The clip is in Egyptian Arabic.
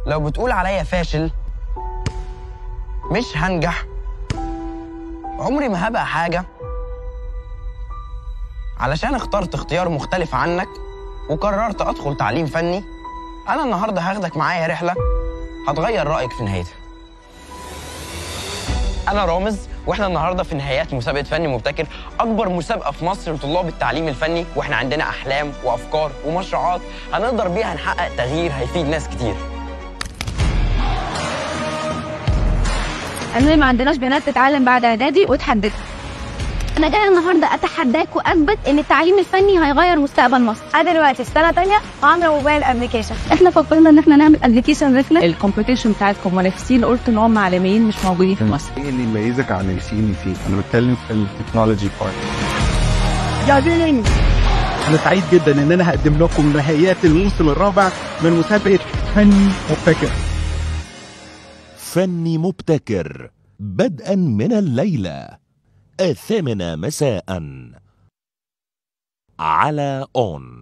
لو بتقول عليا فاشل مش هنجح عمري ما هبقى حاجة علشان اخترت اختيار مختلف عنك وقررت ادخل تعليم فني انا النهارده هاخدك معايا رحله هتغير رايك في نهايتها انا رامز واحنا النهارده في نهايات مسابقه فني مبتكر اكبر مسابقه في مصر لطلاب التعليم الفني واحنا عندنا احلام وافكار ومشروعات هنقدر بيها نحقق تغيير هيفيد ناس كتير انا ما عندناش بنات تتعلم بعد اعدادي وتحددها انا جاي النهارده اتحداك واثبت ان التعليم الفني هيغير مستقبل مصر انا دلوقتي في سنه تانية وعامله موبايل ابلكيشن احنا فكرنا ان احنا نعمل ابلكيشن رحله الكومبيتيشن بتاعتكم منافسين قلت ان هم عالميين مش موجودين في مصر ايه اللي يميزك عن السي ان سي انا بتكلم في التكنولوجي بارت جاهزين انا سعيد جدا ان انا هقدم لكم نهائيات الموسم الرابع من مسابقه فني مبتكر فني مبتكر بدءا من الليلة الثامنة مساء على أون